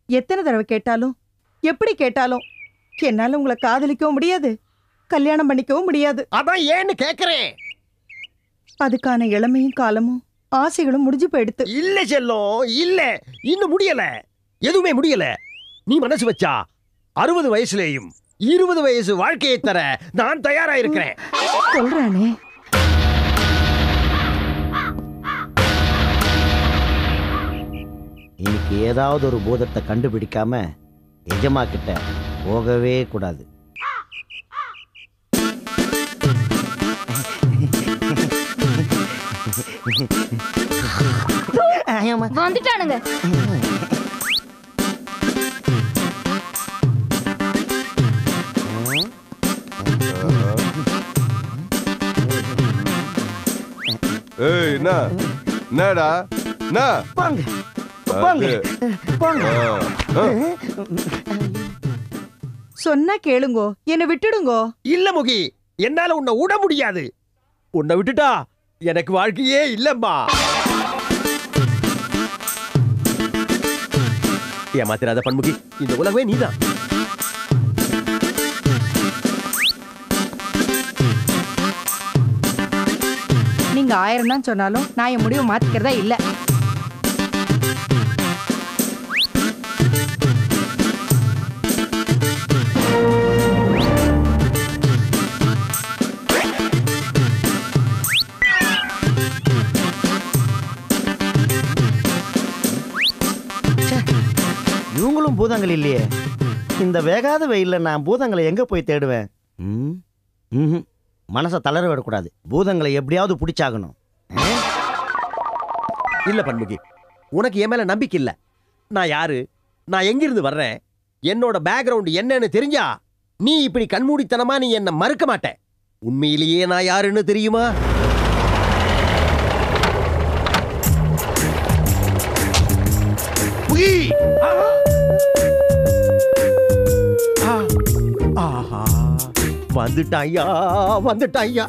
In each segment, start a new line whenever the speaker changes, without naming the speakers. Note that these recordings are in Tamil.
எத்தனை தடவை கேட்டாலும் எப்படி கேட்டாலும் என்னால உங்களை காதலிக்கவும் முடியாது கல்யாணம் பண்ணிக்கவும் முடியாது
அதான் ஏன்னு கேக்குறேன்
அதுக்கான இளமையும் காலமும் ஆசைகளும் முடிஞ்சு போயிடுத்து
இல்ல செல்லம் இல்ல இன்னும் முடியல எதுவுமே முடியல நீ மனசு வச்சா அறுபது வயசுலேயும் இருபது வயசு வாழ்க்கையை தர நான் தயாரா இருக்கிறேன்
சொல்றானே
இன்னைக்கு ஏதாவது ஒரு பூதத்தை கண்டுபிடிக்காம எஜமா கிட்ட போகவே கூடாது
வந்துட்டானுங்க
ஏய் என்ன என்னடா என்ன
போங்க போங்க போங்க
ஆ, ஆ.
சொன்னா கேளுங்கோ என்னை விட்டுடுங்கோ
இல்ல முகி என்னால உன்னை விட முடியாது உன்னை விட்டுட்டா எனக்கு வாழ்க்கையே இல்லம்மா ஏமாத்திராத பன்முகி இந்த உலகமே நீதான்
நீங்க ஆயிரம் தான் சொன்னாலும் நான் என் முடிவை மாத்திக்கிறதா இல்ல
இவங்களும் பூதங்கள் இல்லையே இந்த வேகாத வெயில்ல நான் பூதங்களை எங்க போய் தேடுவேன் ம்? ம்ஹும். மனசை தளர விடக்கூடாது பூதங்களை எப்படியாவது பிடிச்சாகணும்
இல்ல பன்முகி உனக்கு என் மேல நம்பிக்கை இல்ல நான் யாரு நான் எங்கிருந்து வர்றேன் என்னோட பேக்ரவுண்ட் என்னன்னு தெரிஞ்சா நீ இப்படி கண்மூடித்தனமா நீ என்ன மறுக்க மாட்ட உண்மையிலேயே நான் யாருன்னு தெரியுமா
முகி
ஆஹா வந்துட்டான் ஐயா வந்துட்டான் ஐயா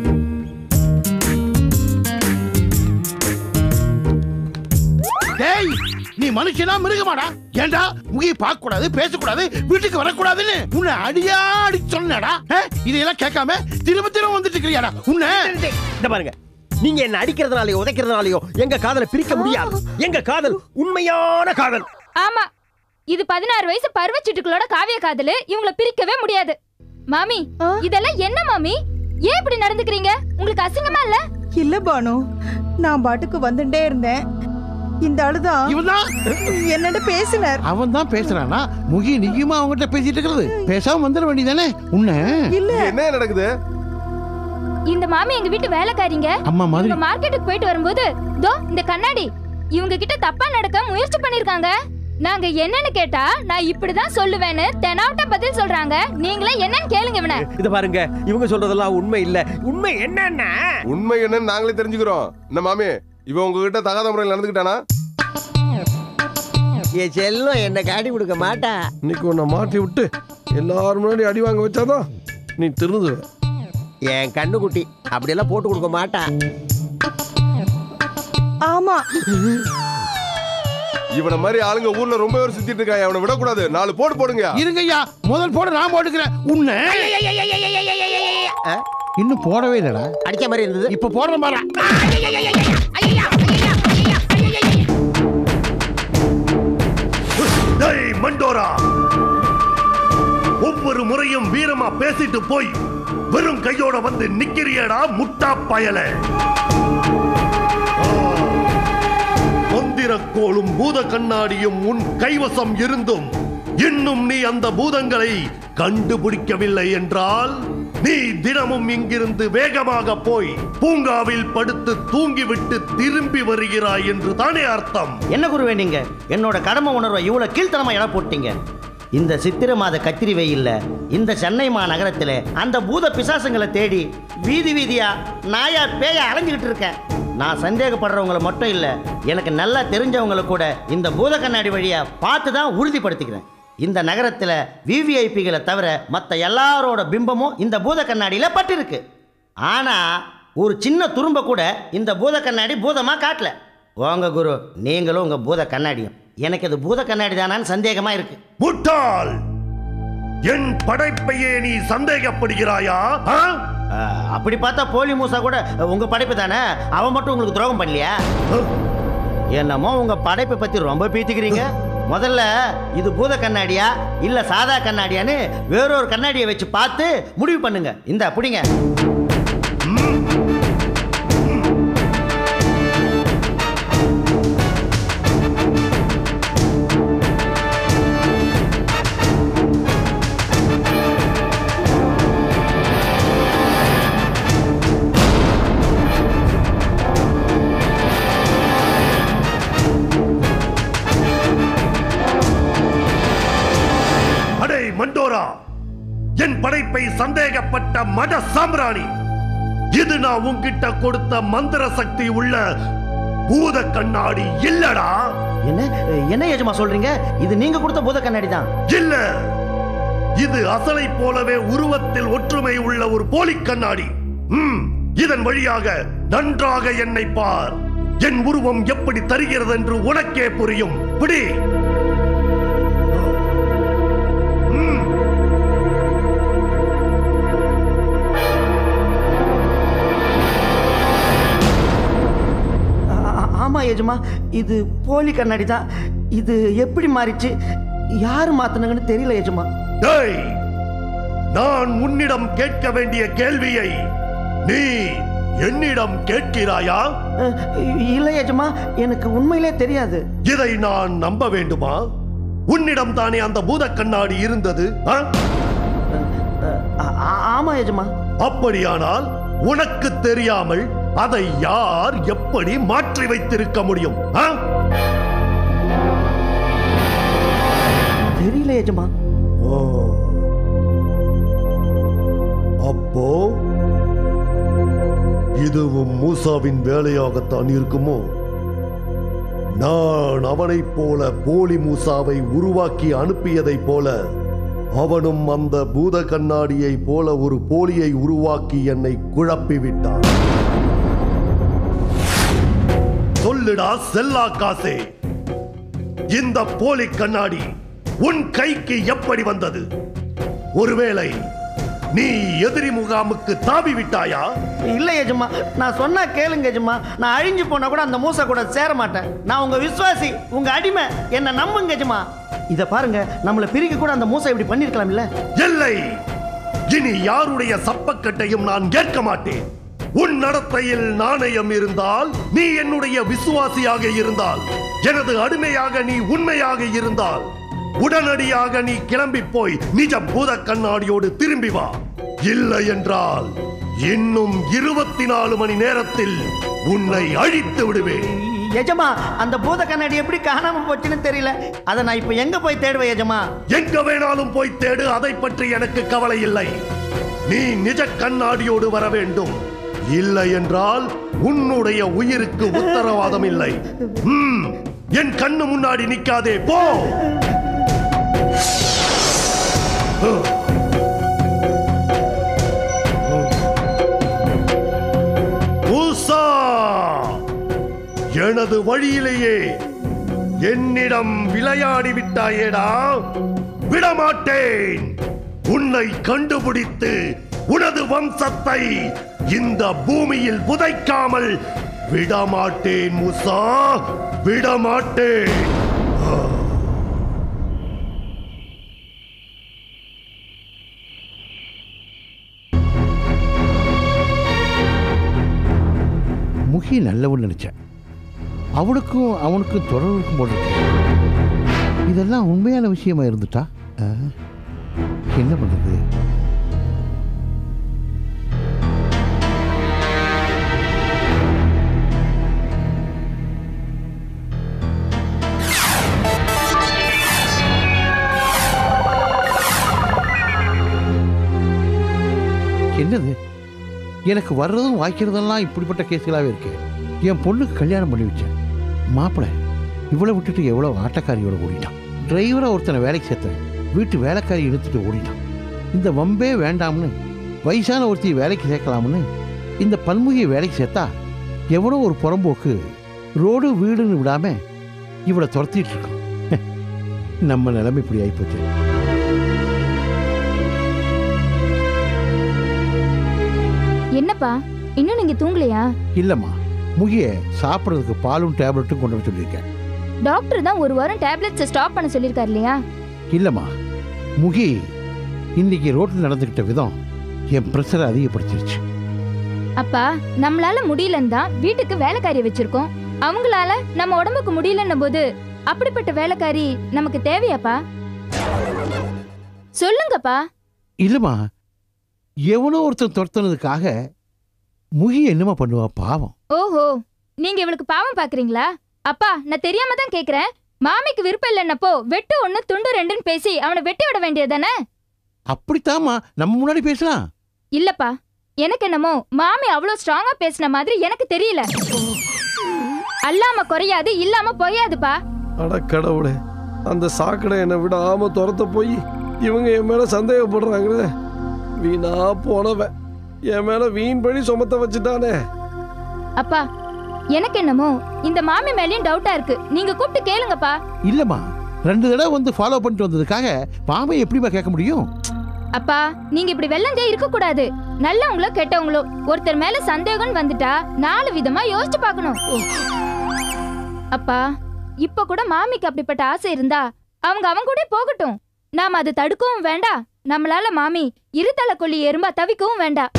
டேய் நீ மனுஷனா மிருகமாடா ஏன்டா முகி பார்க்க கூடாது பேசக்கூடாது வீட்டுக்கு வரக்கூடாதுன்னு உன்னை அடியா அடி சொன்னடா இதையெல்லாம் கேட்காம திரும்ப திரும்ப வந்துட்டு இருக்கிறியாடா உன்னை
இந்த பாருங்க நீங்க என்ன அடிக்கிறதுனாலயோ உதைக்கிறதுனாலயோ எங்க காதலை பிரிக்க முடியாது எங்க காதல் உண்மையான காதல்
ஆமா இது பதினாறு வயசு பருவச்சிட்டுகளோட காவிய காதலு இவங்கள பிரிக்கவே முடியாது மாமி
ஆ?
இதெல்லாம் என்ன மாமி ஏன் இப்படி நடந்துக்கிறீங்க உங்களுக்கு அசிங்கமா இல்ல
இல்ல பானு நான் பாட்டுக்கு வந்துட்டே இருந்தேன் இந்த ஆளுதான்
இவன் தான்
என்னோட பேசினார்
அவன் தான் பேசுறானா முகி நீயுமா அவங்ககிட்ட பேசிட்டு இருக்கிறது பேசாம வந்துட வேண்டியதானே உன்னை
இல்ல
என்ன நடக்குது
இந்த மாமி எங்க வீட்டு வேலைக்காரிங்க
அம்மா மாதிரி
இவங்க மார்க்கெட்டுக்கு போயிட்டு வரும்போது தோ இந்த கண்ணாடி இவங்க கிட்ட தப்பா நடக்க முயற்சி பண்ணிருக்காங்க நாங்க என்னன்னு கேட்டா நான் இப்படிதான் சொல்லுவேன்னு தெனாவட்ட பதில் சொல்றாங்க நீங்களே என்னன்னு கேளுங்க இவனை
இத பாருங்க இவங்க சொல்றதெல்லாம் உண்மை இல்ல உண்மை என்னன்னா
உண்மை என்னன்னு நாங்களே தெரிஞ்சுக்கிறோம் என்ன மாமி இவன் உங்ககிட்ட தகாத முறையில் நடந்துக்கிட்டானா
என் செல்லம் என்ன காட்டி கொடுக்க மாட்டா
இன்னைக்கு உன்னை மாட்டி விட்டு எல்லாரும் முன்னாடி அடி வாங்க வச்சாதான் நீ திருந்துவ
என் கண்ணுக்குட்டி அப்படியெல்லாம் போட்டு கொடுக்க மாட்டா
ஆமா
இவனை மாதிரி ஆளுங்க ஊர்ல ரொம்ப பேர் சுத்திட்டு இருக்காங்க அவனை விடக்கூடாது நாலு போடு போடுங்க
இருங்கய்யா முதல் போட நான் போட்டுக்கிறேன் உன்னை
ஆ?
இன்னும் போடவே இல்லடா
அடிச்ச மாதிரி இருந்தது
இப்ப போடுற மாதிரி
டேய் மண்டோரா ஒவ்வொரு முறையும் வீரமா பேசிட்டு போய் வெறும் கையோட வந்து நிக்கிறியடா முட்டா பயல மந்திரக்கோளும் பூத கண்ணாடியும் உன் கைவசம் இருந்தும் இன்னும் நீ அந்த பூதங்களை கண்டுபிடிக்கவில்லை என்றால் நீ தினமும் இங்கிருந்து வேகமாக போய் பூங்காவில் படுத்து தூங்கிவிட்டு திரும்பி வருகிறாய் என்று தானே அர்த்தம்
என்ன குருவே நீங்க என்னோட கடமை உணர்வை இவ்வளவு கீழ்த்தனமா இட போட்டீங்க இந்த சித்திரை மாத கத்திரி வெயில்ல இந்த சென்னை மாநகரத்தில் அந்த பூத பிசாசுங்களை தேடி வீதி வீதியா நாயா பேய அலைஞ்சுக்கிட்டு இருக்கேன் நான் சந்தேகப்படுறவங்களை மட்டும் இல்லை எனக்கு நல்லா தெரிஞ்சவங்களை கூட இந்த பூத கண்ணாடி வழியா பார்த்து தான் உறுதிப்படுத்திக்கிறேன் இந்த நகரத்தில் விவிஐபிகளை தவிர மற்ற எல்லாரோட பிம்பமும் இந்த பூத கண்ணாடியில் பட்டிருக்கு ஆனால் ஒரு சின்ன துரும்ப கூட இந்த பூத கண்ணாடி பூதமாக காட்டல வாங்க குரு நீங்களும் உங்கள் பூத கண்ணாடியும் எனக்கு அது பூத கண்ணாடி தானான்னு சந்தேகமா இருக்கு
முட்டாள் என் படைப்பையே நீ சந்தேகப்படுகிறாயா ஆ?
அஹ், அப்படி பார்த்தா போலி மூசா கூட உங்க படைப்பு தானே அவன் மட்டும் உங்களுக்கு துரோகம் பண்ணலையா என்னமோ உங்க படைப்பை பத்தி ரொம்ப பீத்திக்கிறீங்க முதல்ல இது பூத கண்ணாடியா இல்ல சாதா கண்ணாடியான்னு வேறொரு கண்ணாடியை வச்சு பார்த்து முடிவு பண்ணுங்க இந்த புடிங்க
அடே மண்டோரா என் படைப்பை சந்தேகப்பட்ட மட சாம்பிராணி இது நான் உன்கிட்ட கொடுத்த மந்திர சக்தி உள்ள பூத கண்ணாடி இல்லடா
என்ன என்ன ஏஜமா சொல்றீங்க இது நீங்க கொடுத்த பூத கண்ணாடி தான்
இல்ல இது அசலை போலவே உருவத்தில் ஒற்றுமை உள்ள ஒரு போலி கண்ணாடி ம், இதன் வழியாக நன்றாக என்னை பார் என் உருவம் எப்படி தருகிறது என்று உனக்கே புரியும் பிடி ம்.
ஆ- ஆ- ஆமா ஏஜமா இது போலி கண்ணாடி தான் இது எப்படி மாறிச்சு யாரு மாத்துனாங்கன்னு தெரியல ஏஜமா
டேய் நான் உன்னிடம் கேட்க வேண்டிய கேள்வியை நீ என்னிடம் கேட்கிறாயா
அஹ், இல்ல ஏஜமா எனக்கு உண்மையிலே தெரியாது
இதை நான் நம்ப வேண்டுமா உன்னிடம் தானே அந்த பூத கண்ணாடி இருந்தது ஆ?
அஹ், ஆ- ஆ- ஆமா ஏஜமா
அப்படியானால் உனக்கு தெரியாமல் அதை யார் எப்படி மாற்றி வைத்திருக்க முடியும் ஆ?
தெரியல ஏஜமா
ஓ. அப்போ இதுவும் மூசாவின் வேலையாகத்தான் இருக்குமோ நான் அவனைப் போல போலி மூசாவை உருவாக்கி அனுப்பியதைப் போல அவனும் அந்த பூத கண்ணாடியை போல ஒரு போலியை உருவாக்கி என்னை குழப்பி விட்டான் சொல்லுடா செல்லா காசே இந்த போலி கண்ணாடி உன் கைக்கு எப்படி வந்தது ஒருவேளை நீ எதிரி முகாமுக்கு தாவி விட்டாயா
இல்ல ஏஜமா நான் சொன்னா கேளுங்க ஏஜமா நான் அழிஞ்சு போனா கூட அந்த மூசை கூட சேர மாட்டேன் நான் உங்க விசுவாசி உங்க அடிமை என்ன நம்புங்க ஏஜமா இத பாருங்க நம்மள பிரிக்க கூட அந்த மூசை இப்படி பண்ணிருக்கலாம் இல்ல
இல்லை இனி யாருடைய சப்பக்கட்டையும் நான் கேட்க மாட்டேன் உன் நடத்தையில் நாணயம் இருந்தால் நீ என்னுடைய விசுவாசியாக இருந்தால் எனது அடிமையாக நீ உண்மையாக இருந்தால் உடனடியாக நீ கிளம்பி போய் நிஜ பூத கண்ணாடியோடு திரும்பி வா இல்லை என்றால் இன்னும் இருபத்தி நாலு மணி நேரத்தில் உன்னை அழித்து விடுவேன்
எஜமா அந்த பூத கண்ணாடி எப்படி காணாம போச்சுன்னு தெரியல அதை நான் இப்ப எங்க போய் தேடுவேன் எஜமா
எங்க வேணாலும் போய் தேடு அதை பற்றி எனக்கு கவலை இல்லை நீ நிஜ கண்ணாடியோடு வர வேண்டும் இல்லை என்றால் உன்னுடைய உயிருக்கு உத்தரவாதம் இல்லை ம், என் கண்ணு முன்னாடி நிக்காதே போ மூசா எனது வழியிலேயே என்னிடம் விளையாடி விட்டாயேடா விடமாட்டேன் உன்னை கண்டுபிடித்து உனது வம்சத்தை இந்த பூமியில் புதைக்காமல் விடமாட்டேன் முசா விடமாட்டேன்
முகி நல்லவன் நினைச்சேன் அவளுக்கும் அவனுக்கும் தொடர்பு இருக்கும் போல இருக்கு இதெல்லாம் உண்மையான விஷயமா இருந்துட்டா ஆ? என்ன பண்றது என்னது எனக்கு வர்றதும் வாய்க்கிறதெல்லாம் இப்படிப்பட்ட கேஸ்களாகவே இருக்கு என் பொண்ணுக்கு கல்யாணம் பண்ணி வச்சேன் மாப்பிள்ளை இவ்வளோ விட்டுட்டு எவ்வளோ ஆட்டக்காரியோட ஓடிட்டான் டிரைவரை ஒருத்தனை வேலைக்கு சேர்த்தேன் வீட்டு வேலைக்காரி இழுத்துட்டு ஓடிட்டான் இந்த வம்பே வேண்டாம்னு வயசான ஒருத்தையை வேலைக்கு சேர்க்கலாம்னு இந்த பன்முகியை வேலைக்கு சேர்த்தா எவனோ ஒரு புறம்போக்கு ரோடு வீடுன்னு விடாம இவளை துரத்திட்டு இருக்கான் நம்ம நிலைமை இப்படி ஆயிப்போச்சு
என்னப்பா இன்னும் நீங்க தூங்கலையா
இல்லம்மா முகிய சாப்பிட்றதுக்கு பாலும் டேப்லெட்டும் கொண்டு வர சொல்லியிருக்கேன்
டாக்டர் தான் ஒரு வாரம் டேப்லெட்ஸை ஸ்டாப் பண்ண சொல்லியிருக்காரு இல்லையா
இல்லம்மா முகி இன்னைக்கு ரோட்டில் நடந்துக்கிட்ட விதம் என் ப்ரெஷரை அதிகப்படுத்திருச்சு
அப்பா நம்மளால முடியலன்னு தான் வீட்டுக்கு வேலைக்காரி வச்சிருக்கோம் அவங்களால நம்ம உடம்புக்கு முடியலன்னும் போது அப்படிப்பட்ட வேலைக்காரி நமக்கு தேவையாப்பா சொல்லுங்கப்பா
இல்லம்மா எவனோ ஒருத்தன் துரத்துனதுக்காக முகி என்னமா பண்ணுவா பாவம்
ஓஹோ நீங்க இவளுக்கு பாவம் பாக்குறீங்களா அப்பா நான் தெரியாம தான் கேக்குறேன் மாமிக்கு விருப்பம் இல்லைன்னப்போ வெட்டு ஒண்ணு துண்டு ரெண்டுன்னு பேசி அவனை வெட்டி விட வேண்டியதானே
அப்படித்தாம்மா நம்ம முன்னாடி பேசலாம்
இல்லப்பா எனக்கு என்னமோ மாமி அவ்வளோ ஸ்ட்ராங்கா பேசின மாதிரி எனக்கு தெரியல அல்லாம குறையாது இல்லாம பொய்யாதுப்பா
அட கடவுளே அந்த சாக்கடை என்னை விடாம துரத்த போய் இவங்க என் மேல சந்தேகப்படுறாங்களே வீணா போனவன் என் மேல வீண் பழி சுமத்த வச்சுட்டானே
அப்பா எனக்கு என்னமோ இந்த மாமி மேலயும் டவுட்டா இருக்கு நீங்க கூப்பிட்டு கேளுங்கப்பா
இல்லம்மா ரெண்டு தடவை வந்து ஃபாலோ பண்ணிட்டு வந்ததுக்காக மாமை எப்படிமா கேட்க முடியும்
அப்பா நீங்க இப்படி வெள்ளந்தே இருக்க கூடாது நல்லவங்களோ கெட்டவங்களோ ஒருத்தர் மேல சந்தேகம் வந்துட்டா நாலு விதமா யோசிச்சு பார்க்கணும் அப்பா இப்ப கூட மாமிக்கு அப்படிப்பட்ட ஆசை இருந்தா அவங்க அவங்க கூட போகட்டும் நாம அதை தடுக்கவும் வேண்டாம் நம்மளால மாமி இருதலை கொல்லி எறும்பா தவிக்கவும் வேண்டாம்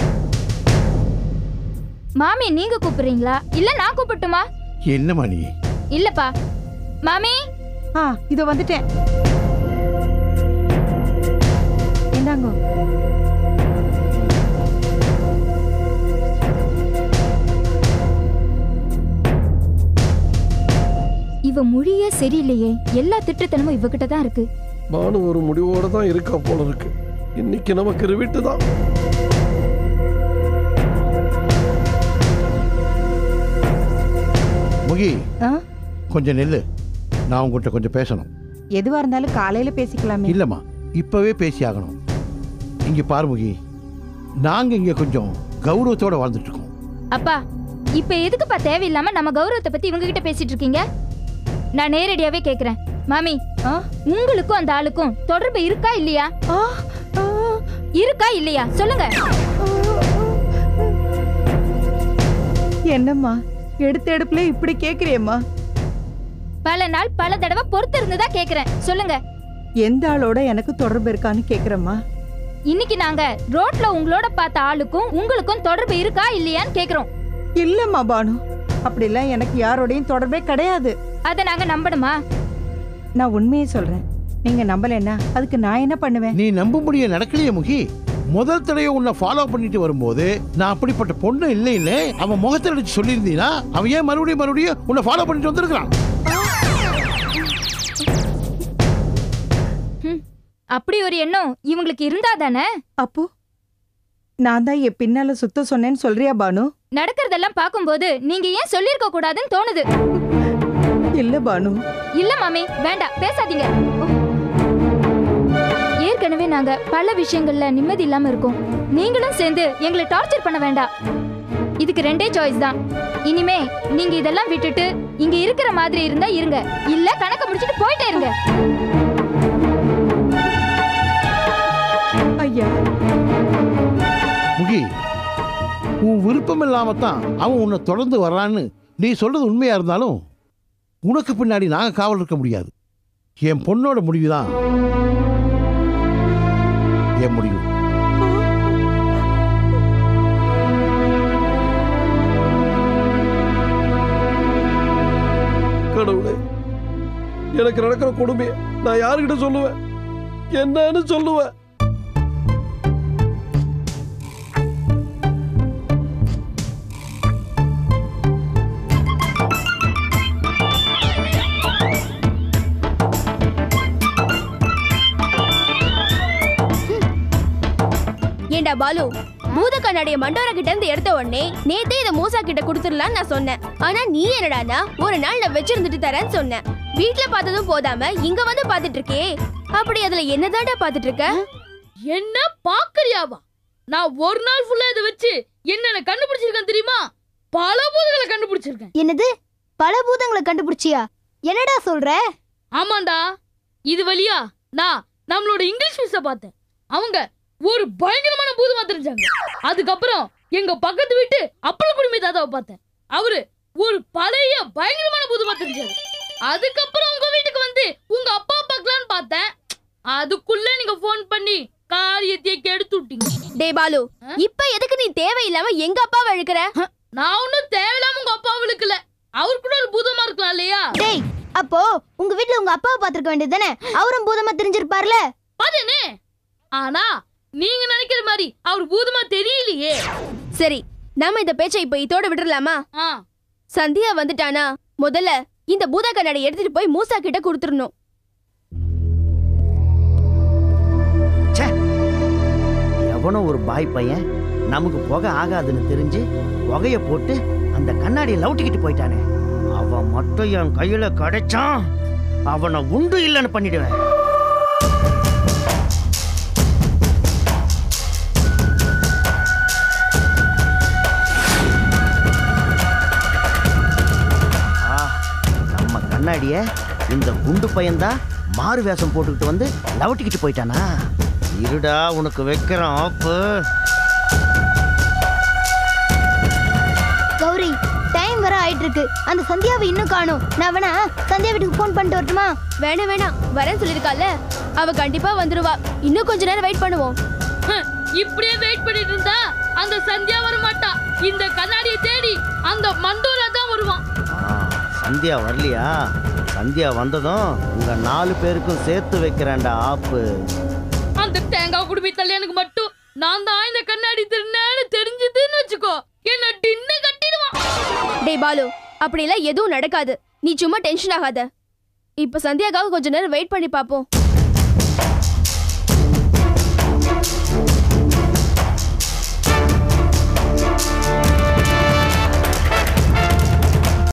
மாமி நீங்க கூப்பிடுறீங்களா இல்ல நான் கூப்பிட்டுமா
என்னம்மா நீ
இல்லப்பா மாமி
ஆ இதோ வந்துட்டேன் இந்தாங்கோ
இவ மொழியே சரியில்லையே எல்லா திட்டத்தனமும் இவகிட்ட தான் இருக்கு
பானு ஒரு முடிவோட தான் இருக்கா போல இருக்கு இன்னைக்கு நமக்கு ரிவிட்டு தான்
முகி
ஆ
கொஞ்சம் நெல்லு நான் உங்ககிட்ட கொஞ்சம் பேசணும்
எதுவா இருந்தாலும் காலையில பேசிக்கலாமே
இல்லம்மா இப்பவே பேசி ஆகணும் இங்க பாரு முகி நாங்க இங்க கொஞ்சம் கௌரவத்தோட வாழ்ந்துட்டு இருக்கோம்
அப்பா இப்ப எதுக்குப்பா தேவையில்லாம நம்ம கௌரவத்தை பத்தி இவங்க கிட்ட பேசிட்டு இருக்கீங்க நான் நேரடியாவே கேக்குறேன் மாமி
ஆ?
உங்களுக்கும் அந்த ஆளுக்கும் தொடர்பு இருக்கா இல்லையா
ஆ, ஆ,
இருக்கா இல்லையா சொல்லுங்க
என்னம்மா எடுத்த எடுப்புல இப்படி கேக்குறியம்மா
பல நாள் பல தடவை பொறுத்து இருந்துதா கேக்குறேன் சொல்லுங்க
எந்த ஆளோட எனக்கு தொடர்பு இருக்கான்னு கேக்குறேம்மா
இன்னைக்கு நாங்க ரோட்ல உங்களோட பார்த்த ஆளுக்கும் உங்களுக்கும் தொடர்பு இருக்கா இல்லையான்னு கேக்குறோம்
இல்லம்மா பானு அப்படிலாம் எனக்கு யாரோடையும் தொடர்பே கிடையாது
அத நாங்க நம்பணுமா
நான் உண்மையை சொல்றேன் நீங்க நம்பலைன்னா அதுக்கு நான் என்ன பண்ணுவேன்
நீ நம்பும்படியே நடக்கலையே முகி முதல் தடவை உன்னை ஃபாலோ பண்ணிட்டு வரும்போது நான் அப்படிப்பட்ட பொண்ணு இல்லை இல்லை அவன் முகத்தில் அடிச்சு சொல்லியிருந்தீனா அவன் ஏன் மறுபடியும் மறுபடியும் உன்னை ஃபாலோ பண்ணிட்டு வந்திருக்கிறான்
அப்படி ஒரு எண்ணம் இவங்களுக்கு இருந்தா தானே
அப்போ நான் தான் என் பின்னால சுத்த சொன்னேன்னு சொல்றியா பானு
நடக்கிறதெல்லாம் பார்க்கும்போது நீங்க ஏன் சொல்லிருக்க கூடாதுன்னு தோணுது
இல்ல பானு
இல்ல மாமி வேண்டாம் பேசாதீங்க ஏற்கனவே நாங்க பல விஷயங்கள்ல நிம்மதி இல்லாம இருக்கோம் நீங்களும் சேர்ந்து எங்களை டார்ச்சர் பண்ண வேண்டாம் இதுக்கு ரெண்டே சாய்ஸ் தான் இனிமே நீங்க இதெல்லாம் விட்டுட்டு இங்க இருக்கிற மாதிரி இருந்தா இருங்க இல்ல கணக்க முடிச்சிட்டு போயிட்டே இருங்க
ஐயா
முகி உன் விருப்பம் இல்லாம தான் அவன் உன்னை தொடர்ந்து வர்றான்னு நீ சொல்றது உண்மையா இருந்தாலும் உனக்கு பின்னாடி நாங்க காவல் இருக்க முடியாது என் பொண்ணோட முடிவு தான் என் முடிவு
கடவுளே எனக்கு நடக்கிற கொடுமையை நான் யாருக்கிட்ட சொல்லுவேன் என்னன்னு சொல்லுவேன்
ஏண்டா பாலு பூத கண்ணாடிய மண்டோரா கிட்ட இருந்து எடுத்த உடனே நேத்தே இத மூசா கிட்ட கொடுத்துடலாம்னு நான் சொன்னேன் ஆனா நீ என்னடானா ஒரு நாள் நான் வச்சிருந்துட்டு தரேன்னு சொன்னேன் வீட்ல பார்த்ததும் போதாம இங்க வந்து பாத்துட்டு இருக்கே அப்படி அதுல என்னதான்டா பாத்துட்டு இருக்க
என்ன பாக்குறியாவா நான் ஒரு நாள் ஃபுல்லா இதை வச்சு என்னென்ன கண்டுபிடிச்சிருக்கேன் தெரியுமா பல பூதங்களை கண்டுபிடிச்சிருக்கேன்
என்னது பல பூதங்களை கண்டுபிடிச்சியா என்னடா சொல்ற
ஆமாண்டா இது வழியா நான் நம்மளோட இங்கிலீஷ் மிஸ்ஸ பார்த்தேன் அவங்க ஒரு பயங்கரமான பூதமா தெரிஞ்சாங்க அதுக்கப்புறம் எங்க பக்கத்து வீட்டு அப்பள குடுமி தாத்தாவை பார்த்தேன் அவரு ஒரு பழைய பயங்கரமான பூதமா தெரிஞ்சாரு அதுக்கப்புறம் உங்க வீட்டுக்கு வந்து உங்க அப்பா பார்க்கலான்னு பார்த்தேன் அதுக்குள்ள நீங்க ஃபோன் பண்ணி காரியத்தை கெடுத்து விட்டீங்க
டேய் பாலு இப்ப எதுக்கு நீ தேவையில்லாம எங்க அப்பாவை இழுக்கிற
நான் ஒன்னும் தேவையில்லாம உங்க அப்பா விழுக்கல அவர் கூட ஒரு பூதமா இருக்கலாம் இல்லையா
டேய் அப்போ உங்க வீட்ல உங்க அப்பாவை பாத்துருக்க வேண்டியது தானே அவரும் பூதமா தெரிஞ்சிருப்பார்ல
பாத்தேனே ஆனா நீங்க நினைக்கிற மாதிரி அவர் பூதமா தெரியலையே
சரி நாம இந்த பேச்சை இப்ப இதோட விட்டுறலாமா
ஆ
சந்தியா வந்துட்டானா முதல்ல இந்த பூத கண்ணாடி எடுத்துட்டு போய் மூசா கிட்ட கொடுத்துடணும்
எவனோ ஒரு பாய் பையன் நமக்கு புகை ஆகாதுன்னு தெரிஞ்சு புகைய போட்டு அந்த கண்ணாடியை லவுட்டிக்கிட்டு போயிட்டானே அவன் மட்டும் என் கையில கிடைச்சான் அவனை உண்டு இல்லைன்னு பண்ணிடுவேன் ஆ, நம்ம கண்ணாடிய இந்த குண்டு பையன்தான் மாறு வேஷம் போட்டுக்கிட்டு வந்து லவட்டிக்கிட்டு போயிட்டானா இருடா உனக்கு வைக்கிறேன் ஆப்பு
கௌரி டைம் வர ஆயிட்டு இருக்கு அந்த சந்தியாவை இன்னும் காணும் நான் வேணா சந்தியா வீட்டுக்கு ஃபோன் பண்ணிட்டு வரட்டுமா
வேணாம் வேணாம் வரேன்னு சொல்லிருக்கால அவ கண்டிப்பா வந்துருவா இன்னும் கொஞ்ச நேரம் வெயிட் பண்ணுவோம்
ஹம், இப்படியே வெயிட் பண்ணிட்டு இருந்தா அந்த சந்தியா வர மாட்டா இந்த கண்ணாடியை தேடி அந்த மண்டோரா தான் வருவான்
ஆ, சந்தியா வரலையா சந்தியா வந்ததும் உங்க நாலு பேருக்கும் சேர்த்து வைக்கிறேன்டா ஆப்பு
அந்த தேங்காய் குடுமி தள்ளியனுக்கு மட்டும் நான் தான் இந்த கண்ணாடி திருநேன்னு தெரிஞ்சதுன்னு வச்சுக்கோ என்ன டின்னு கட்டிடுவான்
டேய் பாலு அப்படிலாம் எதுவும் நடக்காது நீ சும்மா டென்ஷன் ஆகாத இப்ப சந்தியாக்காக கொஞ்ச நேரம் வெயிட் பண்ணி பாப்போம்